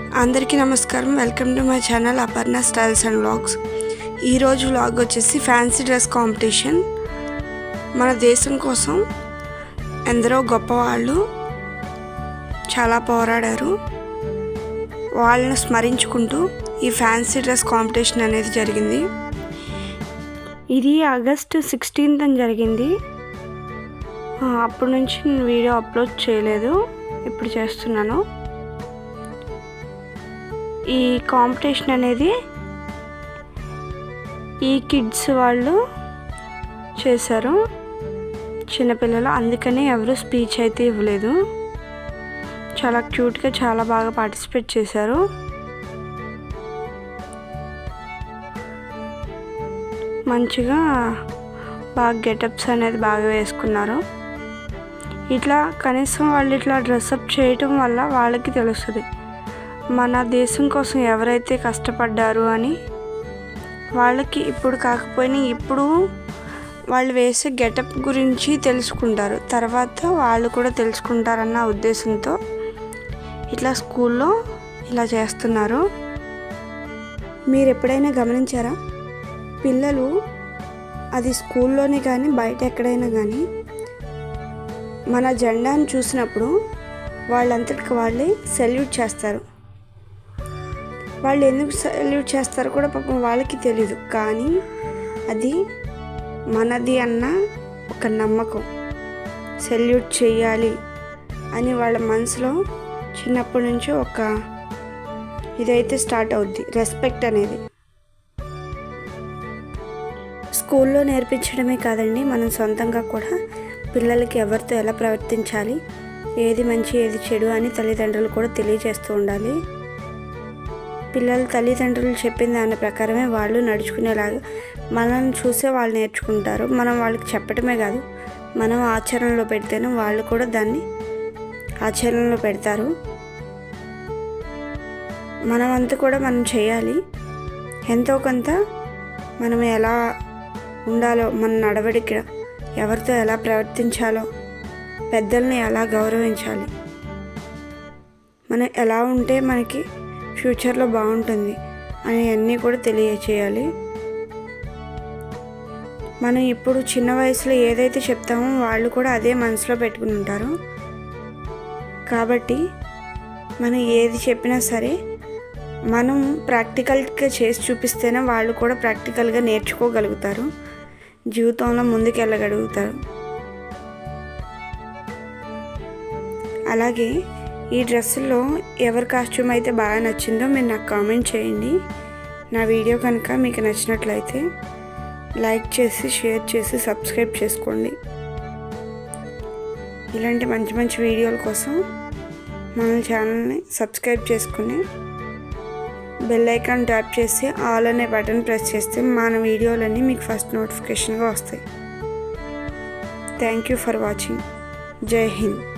అందరికీ నమస్కారం welcome to my channel Aparna styles and vlogs ఈరోజు వ్లాగ్ వచ్చేసి ఫ్యాన్సీ డ్రెస్ కాంపిటీషన్ మన దేశం కోసం ఎందరో గొప్పవాళ్ళు చాలా పోరాడారు వాళ్ళని స్మరించుకుంటూ ఈ ఫ్యాన్సీ డ్రెస్ కాంపిటీషన్ అనేది జరిగింది ఇది ఆగస్ట్ సిక్స్టీన్త్ అని జరిగింది ఆ, అప్పటి నుంచి నేను వీడియో అప్లోడ్ చేయలేదు ఇప్పుడు చేస్తున్నాను ఈ కాంపిటీషన్ అనేది ఈ కిడ్స్ వాళ్ళు చేశారు చిన్నపిల్లలు అందుకని ఎవరు స్పీచ్ అయితే ఇవ్వలేదు చాలా క్యూట్గా చాలా బాగా పార్టిసిపేట్ చేశారు మంచిగా బాగా గెటప్స్ అనేది బాగా వేసుకున్నారు ఇట్లా కనీసం వాళ్ళు ఇట్లా డ్రెస్అప్ చేయటం వల్ల వాళ్ళకి తెలుస్తుంది మన దేశం కోసం ఎవరైతే కష్టపడ్డారు అని వాళ్ళకి ఇప్పుడు కాకపోయినా ఇప్పుడు వాళ్ళు వేసే గెటప్ గురించి తెలుసుకుంటారు తర్వాత వాళ్ళు కూడా తెలుసుకుంటారన్న ఉద్దేశంతో ఇట్లా స్కూల్లో ఇలా చేస్తున్నారు మీరు ఎప్పుడైనా గమనించారా పిల్లలు అది స్కూల్లోనే కానీ బయట ఎక్కడైనా కానీ మన జెండాను చూసినప్పుడు వాళ్ళంతటికి వాళ్ళే సెల్యూట్ చేస్తారు వాళ్ళు ఎందుకు సెల్యూట్ చేస్తారో కూడా పాపం వాళ్ళకి తెలియదు కానీ అది మనది అన్న ఒక నమ్మకం సెల్యూట్ చేయాలి అని వాళ్ళ మనసులో చిన్నప్పటి నుంచి ఒక ఇదైతే స్టార్ట్ అవుద్ది రెస్పెక్ట్ అనేది స్కూల్లో నేర్పించడమే కాదండి మనం సొంతంగా కూడా పిల్లలకి ఎవరితో ఎలా ప్రవర్తించాలి ఏది మంచి ఏది చెడు అని తల్లిదండ్రులు కూడా తెలియజేస్తూ ఉండాలి పిల్లలు తల్లిదండ్రులు చెప్పిన దాని ప్రకారమే వాళ్ళు నడుచుకునేలాగా మనల్ని చూసే వాళ్ళు నేర్చుకుంటారు మనం వాళ్ళకి చెప్పడమే కాదు మనం ఆచరణలో పెడితేనే వాళ్ళు కూడా దాన్ని ఆచరణలో పెడతారు మనమంతా కూడా మనం చేయాలి ఎంతో కొంత మనం ఎలా ఉండాలో మన నడవడిక ఎవరితో ఎలా ప్రవర్తించాలో పెద్దల్ని ఎలా గౌరవించాలి మనం ఎలా ఉంటే మనకి ఫ్యూచర్లో బాగుంటుంది అని అన్నీ కూడా తెలియచేయాలి మనం ఇప్పుడు చిన్న వయసులో ఏదైతే చెప్తామో వాళ్ళు కూడా అదే మనసులో పెట్టుకుని ఉంటారు కాబట్టి మనం ఏది చెప్పినా సరే మనం ప్రాక్టికల్గా చేసి చూపిస్తేనే వాళ్ళు కూడా ప్రాక్టికల్గా నేర్చుకోగలుగుతారు జీవితంలో ముందుకెళ్ళగలుగుతారు అలాగే ఈ డ్రెస్సుల్లో ఎవరి కాస్ట్యూమ్ అయితే బాగా నచ్చిందో మీరు నాకు కామెంట్ చేయండి నా వీడియో కనుక మీకు నచ్చినట్లయితే లైక్ చేసి షేర్ చేసి సబ్స్క్రైబ్ చేసుకోండి ఇలాంటి మంచి మంచి వీడియోల కోసం మన ఛానల్ని సబ్స్క్రైబ్ చేసుకుని బెల్ ఐకాన్ ట్యాప్ చేసి ఆల్ అనే బటన్ ప్రెస్ చేస్తే మన వీడియోలన్నీ మీకు ఫస్ట్ నోటిఫికేషన్గా వస్తాయి థ్యాంక్ యూ ఫర్ వాచింగ్ జై హింద్